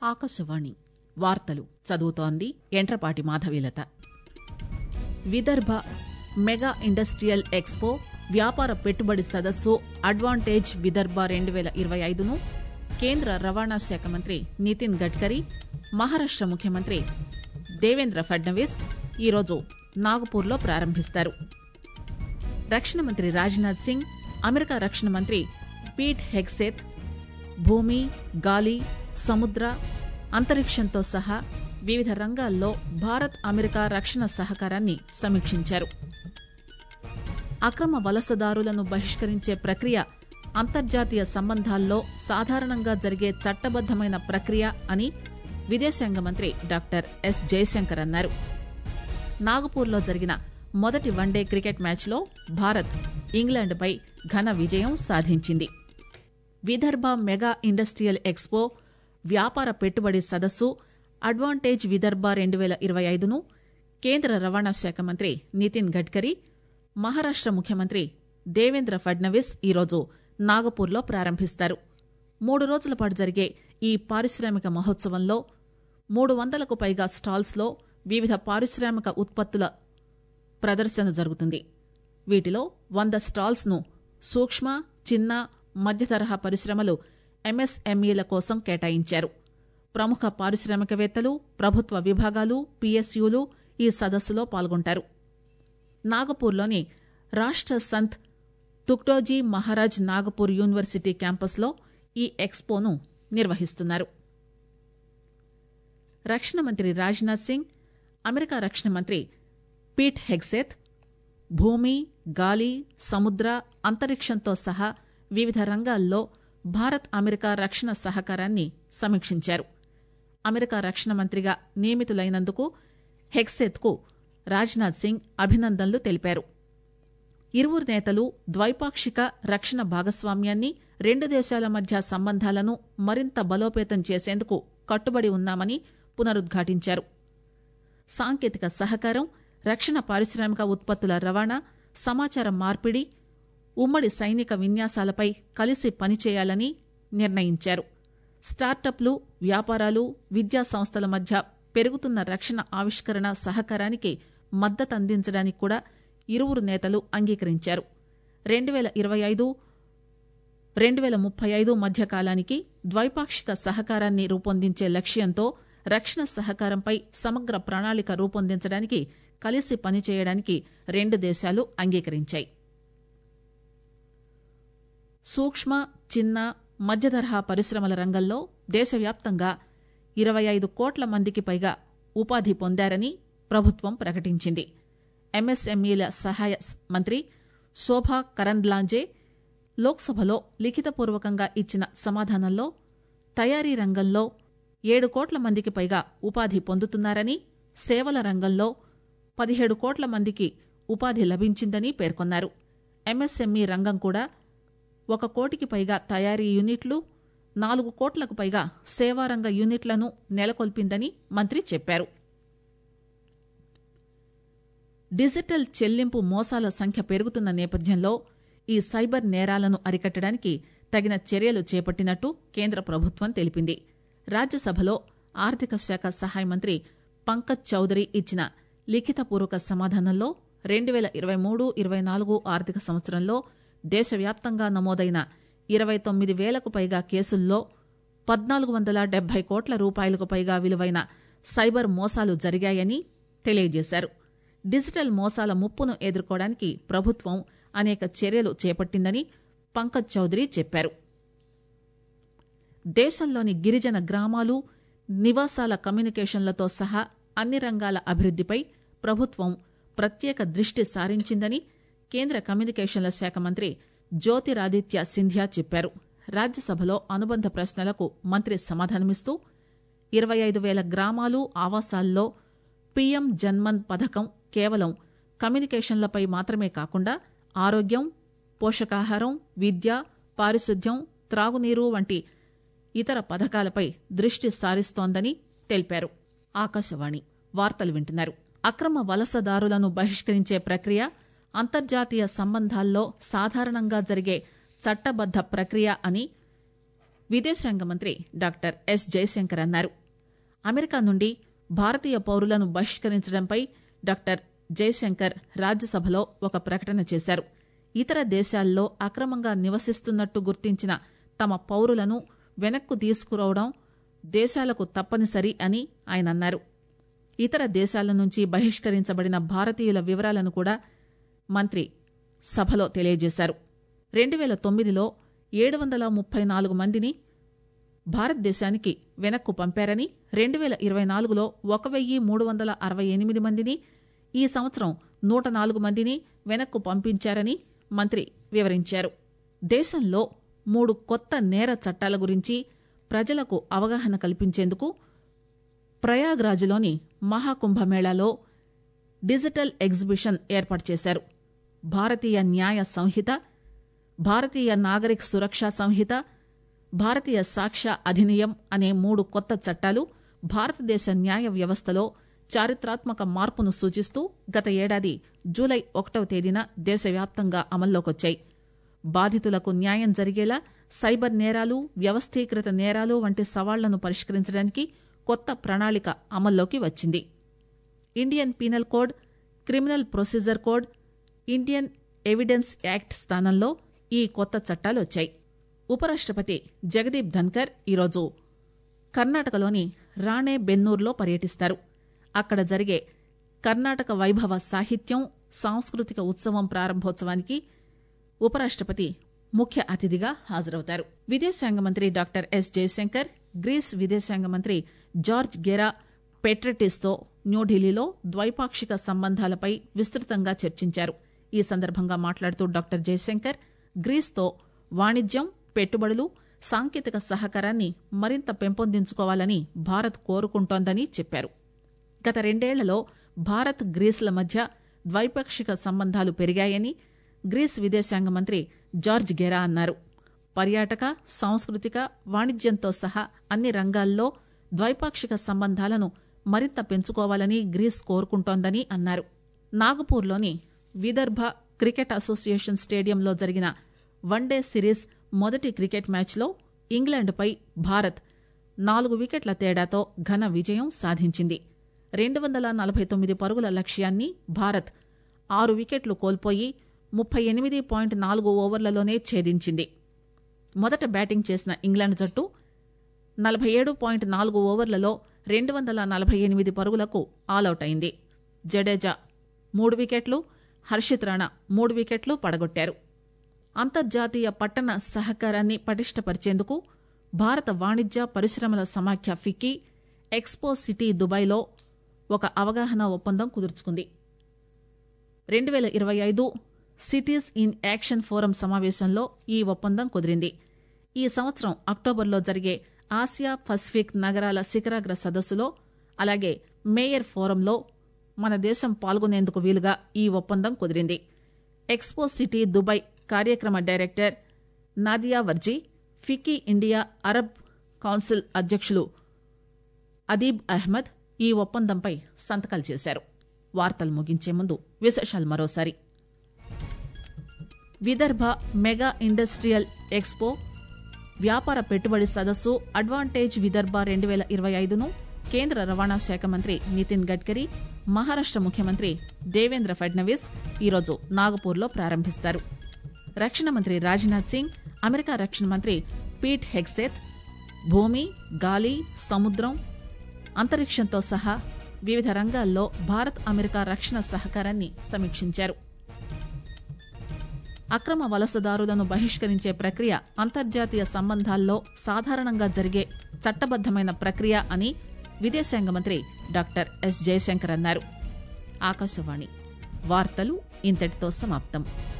ఆకాశవాణి వార్తలు చదువుతోంది Yentrapati Madhavilatha Vidarbha mega industrial expo వ్యాపార పెట్టుబడి సదస్సు అడ్వాంటేజ్ విదర్భ రెండు పేల ఇరవై ఐదును కేంద్ర రవాణా శాఖ మంత్రి నితిన్ గడ్కరీ మహారాష్ట ముఖ్యమంత్రి దేవేంద్ర ఫడ్నవీస్ ఈరోజు నాగపూర్లో ప్రారంభిస్తారు రక్షణ మంత్రి రాజ్నాథ్ సింగ్ అమెరికా రక్షణ మంత్రి పీట్ హెగ్సేత్ భూమి గాలి సముద్ర అంతరిక్షంతో సహా వివిధ రంగాల్లో భారత్ అమెరికా రక్షణ సహకారాన్ని సమీక్షించారు అక్రమ వలసదారులను బహిష్కరించే ప్రక్రియ అంతర్జాతీయ సంబంధాల్లో సాధారణంగా జరిగే చట్టబద్దమైన ప్రక్రియ అని విదేశాంగ మంత్రి డాక్టర్ ఎస్ జయశంకర్ అన్నారు నాగపూర్లో జరిగిన మొదటి వన్డే క్రికెట్ మ్యాచ్లో భారత్ ఇంగ్లాండ్పై ఘన విజయం సాధించింది విదర్భ మెగా ఇండస్ట్రియల్ ఎక్స్పో వ్యాపార పెట్టుబడి సదస్సు అడ్వాంటేజ్ విదర్భ రెండు పేల ఇరవై ఐదును కేంద్ర రవాణా శాఖ మంత్రి నితిన్ గడ్కరీ మహారాష్ట ముఖ్యమంత్రి దేవేంద్ర ఫడ్నవీస్ ఈరోజు నాగపూర్లో ప్రారంభిస్తారు మూడు రోజుల పాటు జరిగే ఈ పారిశ్రామిక మహోత్సవంలో మూడు వందలకు పైగా స్టాల్స్లో వివిధ పారిశ్రామిక ఉత్పత్తుల ప్రదర్శన జరుగుతుంది వీటిలో వంద స్టాల్స్ ను సూక్ష్మ చిన్న మధ్యతరహా పరిశ్రమలు ఎంఎస్ఎంఈల కోసం కేటాయించారు ప్రముఖ పారిశ్రామికవేత్తలు ప్రభుత్వ విభాగాలు పీఎస్యూలు ఈ సదస్సులో పాల్గొంటారు నాగపూర్లోని రాష్ట సంత్ తుక్డోజీ మహారాజ్ నాగపూర్ యూనివర్సిటీ క్యాంపస్లో ఈ ఎక్స్పోను నిర్వహిస్తున్నారు రక్షణ మంత్రి రాజ్నాథ్ సింగ్ అమెరికా రక్షణ మంత్రి పీట్ హెగ్సేత్ భూమి గాలి సముద్ర అంతరిక్షంతో సహా వివిధ రంగాల్లో భారత్ అమెరికా రక్షణ సహకారాన్ని సమీక్షించారు అమెరికా రక్షణ మంత్రిగా నియమితులైనందుకు హెగ్సేత్కు రాజ్నాథ్ సింగ్ అభినందనలు తెలిపారు ఇరువురు నేతలు ద్వైపాక్షిక రక్షణ భాగస్వామ్యాన్ని రెండు దేశాల మధ్య సంబంధాలను మరింత బలోపేతం చేసేందుకు కట్టుబడి ఉన్నామని పునరుద్ఘాటించారు సాంకేతిక సహకారం రక్షణ పారిశ్రామిక ఉత్పత్తుల రవాణా సమాచార మార్పిడి ఉమ్మడి సైనిక విన్యాసాలపై కలిసి పనిచేయాలని నిర్ణయించారు స్టార్టప్లు వ్యాపారాలు విద్యా సంస్థల మధ్య పెరుగుతున్న రక్షణ ఆవిష్కరణ సహకారానికి మద్దతందించడానికి కూడా ఇరువురు నేతలు అంగీకరించారు రెండు పేల ఇరవై ఐదు రెండు పేల ముప్పై ఐదు మధ్య కాలానికి ద్వైపాక్షిక సహకారాన్ని రూపొందించే లక్ష్యంతో రక్షణ సహకారంపై సమగ్ర ప్రణాళిక రూపొందించడానికి కలిసి పనిచేయడానికి రెండు దేశాలు అంగీకరించాయి సూక్ష్మ చిన్న మధ్యతరహా పరిశ్రమల రంగంలో దేశవ్యాప్తంగా ఇరవై ఐదు కోట్ల మందికి పైగా ఉపాధి పొందారని ప్రభుత్వం ప్రకటించింది ఎంఎస్ఎంఈల సహాయ మంత్రి శోభా కరంద్లాంజే లోక్సభలో లిఖితపూర్వకంగా ఇచ్చిన సమాధానంలో తయారీ రంగంలో ఏడు కోట్ల మందికి పైగా ఉపాధి పొందుతున్నారని సేవల రంగంలో పదిహేడు కోట్ల మందికి ఉపాధి లభించిందని పేర్కొన్నారు ఎంఎస్ఎంఈ రంగం కూడా ఒక కోటికి పైగా తయారీ యూనిట్లు నాలుగు కోట్లకు పైగా సేవారంగ యూనిట్లను నెలకొల్పిందని మంత్రి చెప్పారు డిజిటల్ చెల్లింపు మోసాల సంఖ్య పెరుగుతున్న నేపథ్యంలో ఈ సైబర్ నేరాలను అరికట్టడానికి తగిన చర్యలు చేపట్టినట్టు కేంద్ర ప్రభుత్వం తెలిపింది రాజ్యసభలో ఆర్థిక శాఖ సహాయ మంత్రి పంకజ్ చౌదరి ఇచ్చిన లిఖితపూర్వక సమాధానంలో రెండు పేల ఇరవై మూడు ఇరవై నాలుగు ఆర్థిక సంవత్సరంలో దేశవ్యాప్తంగా నమోదైన ఇరవై తొమ్మిది వేలకు పైగా కేసుల్లో పద్నాలుగు వందల డెబ్బై కోట్ల రూపాయలకు పైగా విలువైన సైబర్ మోసాలు జరిగాయని తెలియజేశారు డిజిటల్ మోసాల ముప్పును ఎదుర్కోవడానికి ప్రభుత్వం అనేక చర్యలు చేపట్టిందని పంకజ్ చౌదరి చెప్పారు దేశంలోని గిరిజన గ్రామాలు నివాసాల కమ్యూనికేషన్లతో సహా అన్ని రంగాల అభివృద్దిపై ప్రభుత్వం ప్రత్యేక దృష్టి సారించిందని కేంద్ర కమ్యూనికేషన్ల శాఖ మంత్రి జ్యోతిరాదిత్య సింధియా చెప్పారు రాజ్యసభలో అనుబంధ ప్రశ్నలకు మంత్రి సమాధానమిస్తూ ఇరవై ఐదు వేల గ్రామాలు ఆవాసాల్లో పీఎం జన్మన్ పథకం కేవలం కమ్యూనికేషన్లపై మాత్రమే కాకుండా ఆరోగ్యం పోషకాహారం విద్య పారిశుద్ధ్యం త్రాగునీరు వంటి ఇతర పథకాలపై దృష్టి సారిస్తోందని తెలిపారు ఆకాశవాణి వార్తలు వింటున్నారు అక్రమ వలసదారులను బహిష్కరించే ప్రక్రియ అంతర్జాతీయ సంబంధాల్లో సాధారణంగా జరిగే చట్టబద్ద ప్రక్రియ అని విదేశాంగ మంత్రి డాక్టర్ ఎస్ జయశంకర్ అన్నారు అమెరికా నుండి భారతీయ పౌరులను బహిష్కరించడంపై డాక్టర్ జయశంకర్ రాజ్యసభలో ఒక ప్రకటన చేశారు ఇతర దేశాల్లో అక్రమంగా నివసిస్తున్నట్టు గుర్తించిన తమ పౌరులను వెనక్కు తీసుకురావడం దేశాలకు తప్పనిసరి అని ఆయన అన్నారు ఇతర దేశాల నుంచి బహిష్కరించబడిన భారతీయుల వివరాలను కూడా మంత్రి సభలో తెలియజేశారు రెండు వేల తొమ్మిదిలో ఏడు వందల ముప్పై నాలుగు మందిని భారతదేశానికి వెనక్కు పంపారని రెండు వేల ఇరవై నాలుగులో ఒక వెయ్యి మూడు వందల అరవై ఎనిమిది మందిని ఈ సంవత్సరం నూట నాలుగు మందిని వెనక్కు పంపించారని మంత్రి వివరించారు దేశంలో మూడు కొత్త నేర చట్టాల గురించి ప్రజలకు అవగాహన కల్పించేందుకు ప్రయాగ్రాజ్లోని మహాకుంభమేళాలో డిజిటల్ ఎగ్జిబిషన్ ఏర్పాటు చేశారు భారతీయ న్యాయ సంహిత భారతీయ నాగరిక సురక్షా సంహిత భారతీయ సాక్ష్య అధినియం అనే మూడు కొత్త చట్టాలు భారతదేశ న్యాయ వ్యవస్థలో చారిత్రాత్మక మార్పును సూచిస్తూ గత ఏడాది జూలై ఒకటవ తేదీన దేశవ్యాప్తంగా అమల్లోకొచ్చాయి బాధితులకు న్యాయం జరిగేలా సైబర్ నేరాలు వ్యవస్థీకృత నేరాలు వంటి సవాళ్లను పరిష్కరించడానికి కొత్త ప్రణాళిక అమల్లోకి వచ్చింది Indian penal code criminal procedure code Indian evidence act స్థానంలో ఈ కొత్త చట్టాలు వచ్చాయి ఉపరాష్టపతి జగదీప్ ధన్కర్ ఈరోజు కర్ణాటకలోని రాణే బెన్నూర్లో పర్యటిస్తారు అక్కడ జరిగే కర్ణాటక వైభవ సాహిత్యం సాంస్కృతిక ఉత్సవం ప్రారంభోత్సవానికి ఉపరాష్టపతి ముఖ్య అతిథిగా హాజరవుతారు విదేశాంగ మంత్రి డాక్టర్ ఎస్ జయశంకర్ గ్రీస్ విదేశాంగ మంత్రి జార్జ్ గెరా పెట్రటిస్తో న్యూఢిల్లీలో ద్వైపాక్షిక సంబంధాలపై విస్తృతంగా చర్చించారు ఈ సందర్భంగా మాట్లాడుతూ డాక్టర్ జయశంకర్ గ్రీస్తో వాణిజ్యం పెట్టుబడులు సాంకేతిక సహకారాన్ని మరింత పెంపొందించుకోవాలని భారత్ కోరుకుంటోందని చెప్పారు గత రెండేళ్లలో భారత్ గ్రీస్ల మధ్య ద్వైపాక్షిక సంబంధాలు పెరిగాయని గ్రీస్ విదేశాంగ మంత్రి జార్జ్ గెరా అన్నారు పర్యాటక సాంస్కృతిక వాణిజ్యంతో సహా అన్ని రంగాల్లో ద్వైపాక్షిక సంబంధాలను మరింత పెంచుకోవాలని గ్రీస్ కోరుకుంటోందని అన్నారు నాగపూర్లోని విదర్భ క్రికెట్ అసోసియేషన్ స్టేడియంలో జరిగిన వన్డే సిరీస్ మొదటి క్రికెట్ మ్యాచ్లో ఇంగ్లాండ్పై భారత్ నాలుగు వికెట్ల తేడాతో ఘన విజయం సాధించింది రెండు వందల నలభై తొమ్మిది పరుగుల లక్ష్యాన్ని భారత్ ఆరు వికెట్లు కోల్పోయి ముప్పై ఎనిమిది పాయింట్ నాలుగు ఓవర్లలోనే ఛేదించింది మొదట బ్యాటింగ్ చేసిన ఇంగ్లాండ్ జట్టు నలభై ఏడు పాయింట్ నాలుగు ఓవర్లలో రెండు వందల నలభై ఎనిమిది పరుగులకు ఆలౌట్ అయింది జడేజా మూడు వికెట్లు హర్షిత్ రాణా మూడు వికెట్లు పడగొట్టారు అంతర్జాతీయ పట్టణ సహకారాన్ని పటిష్టపరిచేందుకు భారత వాణిజ్య పరిశ్రమల సమాఖ్య ఫిక్కీ ఎక్స్పో సిటీ దుబాయ్లో ఒక అవగాహన ఒప్పందం కుదుర్చుకుంది రెండు వేల ఇరవై ఐదు సిటీస్ ఇన్ యాక్షన్ ఫోరం సమావేశంలో ఈ ఒప్పందం కుదిరింది ఈ సంవత్సరం అక్టోబర్లో జరిగే ఆసియా పసిఫిక్ నగరాల శిఖరాగ్ర సదస్సులో అలాగే మేయర్ ఫోరంలో మన దేశం పాల్గొనేందుకు వీలుగా ఈ ఒప్పందం కుదిరింది ఎక్స్పో సిటీ దుబాయ్ కార్యక్రమ director Nadia Verjee FICCI India Arab council అధ్యక్షులు అదీబ్ అహ్మద్ ఈ ఒప్పందంపై సంతకాలు చేశారు వార్తలు ముగించే ముందు విశేషాలు మరోసారి విదర్భ మెగా ఇండస్ట్రియల్ ఎక్స్పో వ్యాపార పెట్టుబడి సదస్సు అడ్వాంటేజ్ విదర్భ రెండు వేల ఇరవై ఐదును కేంద్ర రవాణా శాఖ మంత్రి నితిన్ గడ్కరీ మహారాష్ట ముఖ్యమంత్రి దేవేంద్ర ఫడ్నవీస్ ఈరోజు నాగపూర్లో ప్రారంభిస్తారు రక్షణ మంత్రి రాజ్నాథ్ సింగ్ అమెరికా రక్షణ మంత్రి పీట్ హెగ్సేత్ భూమి గాలి సముద్రం అంతరిక్షంతో సహా వివిధ రంగాల్లో భారత్ అమెరికా రక్షణ సహకారాన్ని సమీక్షించారు అక్రమ వలసదారులను బహిష్కరించే ప్రక్రియ అంతర్జాతీయ సంబంధాల్లో సాధారణంగా జరిగే చట్టబద్దమైన ప్రక్రియ అని విదేశాంగ మంత్రి డాక్టర్ ఎస్ జయశంకర్ అన్నారు ఆకాశవాణి వార్తలు ఇంతటితో సమాప్తం